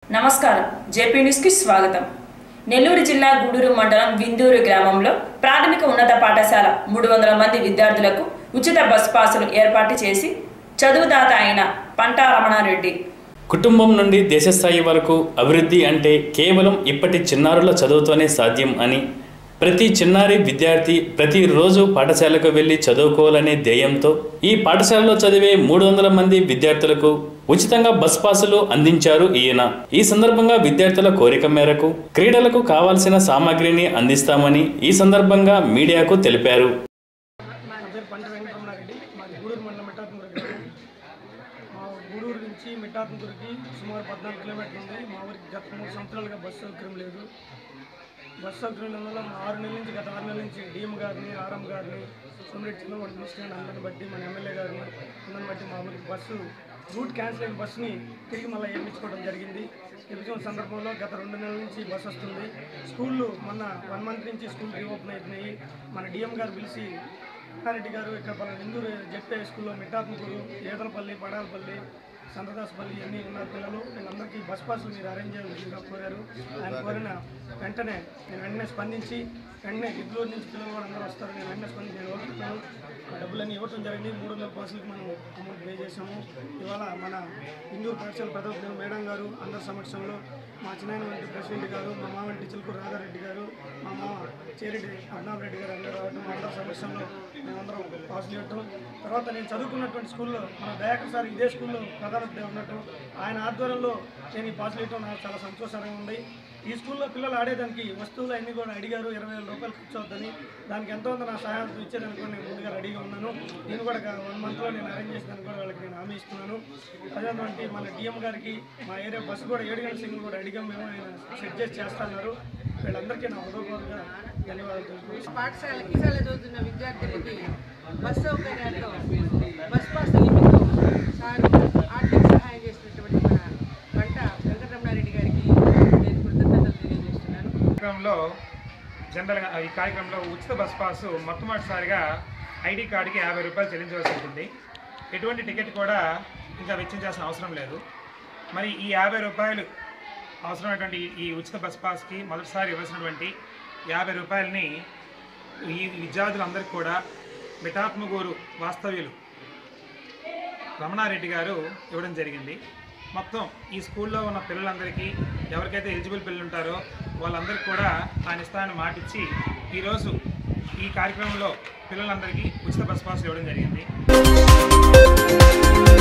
నమస్కారం జేపీ న్యూస్కి స్వాగతం నెల్లూరు జిల్లా గూడూరు మండలం విందూరు గ్రామంలో ప్రాథమిక ఉన్నత పాఠశాల మూడు వందల మంది విద్యార్థులకు ఉచిత బస్ పాసులు ఏర్పాటు చేసి చదువుదాత అయిన పంటా రమణారెడ్డి కుటుంబం నుండి దేశస్థాయి వరకు అభివృద్ధి అంటే కేవలం ఇప్పటి చిన్నారుల చదువుతోనే సాధ్యం అని ప్రతి చిన్నారి విద్యార్థి ప్రతిరోజు పాఠశాలకు వెళ్ళి చదువుకోవాలనే ధ్యేయంతో ఈ పాఠశాలలో చదివే మూడు వందల మంది విద్యార్థులకు ఉచితంగా బస్ పాసులు అందించారు ఈయన ఈ సందర్భంగా విద్యార్థుల కోరిక మేరకు క్రీడలకు కావాల్సిన సామాగ్రిని అందిస్తామని ఈ సందర్భంగా మీడియాకు తెలిపారు నా పేరు పంట వెంకటరమణారెడ్డి మాది గూడూరు మండలం మిట్టాత్మూరు గ్రామం మా గూడూరు నుంచి మిట్టాత్మూరుకి సుమారు పద్నాలుగు కిలోమీటర్లు ఉంది మా ఊరికి గత మూడు సంవత్సరాలుగా బస్సు సౌకర్యం లేదు బస్సు సౌకర్యం లేని వల్ల మా ఆరు నెలల నుంచి గత ఆరు నెలల నుంచి డిఎం గారిని ఆర్ఎం గారిని సోమిరెడ్డి చిన్నవాడి మినిస్టర్ అందరిని బట్టి మన ఎమ్మెల్యే గారిని అందరిని బట్టి మా ఊరికి బస్సు రూట్ క్యాన్సిల్ అయిన బస్సుని తిరిగి మళ్ళీ వేయించుకోవడం జరిగింది వేయించిన సందర్భంలో గత రెండు నెలల నుంచి బస్సు వస్తుంది స్కూళ్ళు మొన్న వన్ మంత్ నుంచి స్కూల్ రీఓపెన్ అవుతున్నాయి మన డిఎం గారు పిలిచి రెడ్డి గారు ఇక్కడ మన నిందూరు జెడ్పీ హై స్కూల్లో మిఠాత్మకూరు ఏదలపల్లి పడాలపల్లి సంతదాసపల్లి అన్ని ఉన్నారు పిల్లలు వీళ్ళందరికీ బస్ పాసులు మీరు అరేంజ్ చేయాల్సిందిగా కోరారు ఆయన కోరిన వెంటనే నేను వెంటనే స్పందించి వెంటనే గిద్దలూరు నుంచి పిల్లలు కూడా అందరూ వస్తారు నేను వెంటనే స్పందించి నేను ఓడుతున్నాను ఆ డబ్బులన్నీ ఇవ్వటం జరిగింది మూడు వందల బస్సులకు మనం అమౌంట్ పే చేసాము ఇవాళ మన హిందూ పాఠశాల ప్రధాన మేడం గారు అందరి సమక్షంలో మా చిన్న వంటి ప్రెసిడెంట్ గారు మా మావంటి చిలుకూరు రాధారెడ్డి గారు మా మామ చేరెడ్డి అర్నాబ్ రెడ్డి గారు అందరూ రావడం మా అందరి సమక్షంలో మేమందరం పాసులు ఇవ్వటం తర్వాత నేను చదువుకున్నటువంటి స్కూల్లో మన దయాకర్ సార్ ఇదే స్కూల్లో ప్రధానోపాధ్యాయుడు ఉన్నట్టు ఆయన ఆధ్వర్యంలో నేను ఈ పాసులు ఇవ్వటం నాకు చాలా సంతోషకరంగా ఉంది ఈ స్కూల్లో పిల్లలు ఆడేదానికి వస్తువులు అన్నీ కూడా అడిగారు ఇరవై వేల రూపాయలు ఖర్చు అవుతుంది దానికి ఎంతో కొంత నా సహాయం ఇచ్చేదానికి కూడా నేను ముందుగా రెడీగా ఉన్నాను నేను కూడా వన్ మంత్లో నేను అరేంజ్ చేసేదానికి కూడా వాళ్ళకి నేను హామీ ఇస్తున్నాను అదేంటంటే మన డిఎం గారికి మా ఏరియా బస్సు కూడా ఏడు గంటల సింగిల్ కూడా అడిగాం మేము ఆయన సెట్ చేసి చేస్తున్నారు వీళ్ళందరికీ నా హృదయపూర్వకంగా ధన్యవాదాలు తెలుపుతున్నాను పాఠశాల కిసాల చదువుతున్న విద్యార్థులకి బస్ సౌకర్యాల్లో బస్ పాస్ నిమిత్తం సారు ఆర్థిక సహాయం చేసినటువంటి మన పంట వెంకటరమణారెడ్డి గారికి నేను కృతజ్ఞతలు తెలియజేస్తున్నాను కార్యక్రమంలో జనరల్గా ఈ కార్యక్రమంలో ఉచిత బస్ పాసు మొట్టమొదటిసారిగా ఐడి కార్డుకి యాభై రూపాయలు చెల్లించవలసి ఉంటుంది ఎటువంటి టికెట్ కూడా ఇంకా వెచ్చించాల్సిన అవసరం లేదు మరి ఈ యాభై రూపాయలు అవసరమైనటువంటి ఈ- ఈ ఉచిత బస్ పాస్కి మొదటిసారి ఇవ్వాల్సినటువంటి యాభై రూపాయలని ఈ విద్యార్థులందరికీ కూడా మిఠాత్మగూరు వాస్తవ్యులు రమణారెడ్డి గారు ఇవ్వడం జరిగింది మొత్తం ఈ స్కూల్లో ఉన్న పిల్లలందరికీ ఎవరికైతే ఎలిజిబుల్ పిల్లలు ఉంటారో వాళ్ళందరికీ కూడా ఆయన ఇస్తానని మాటిచ్చి ఈరోజు ఈ కార్యక్రమంలో పిల్లలందరికీ ఉచిత బస్ పాస్ ఇవ్వడం జరిగింది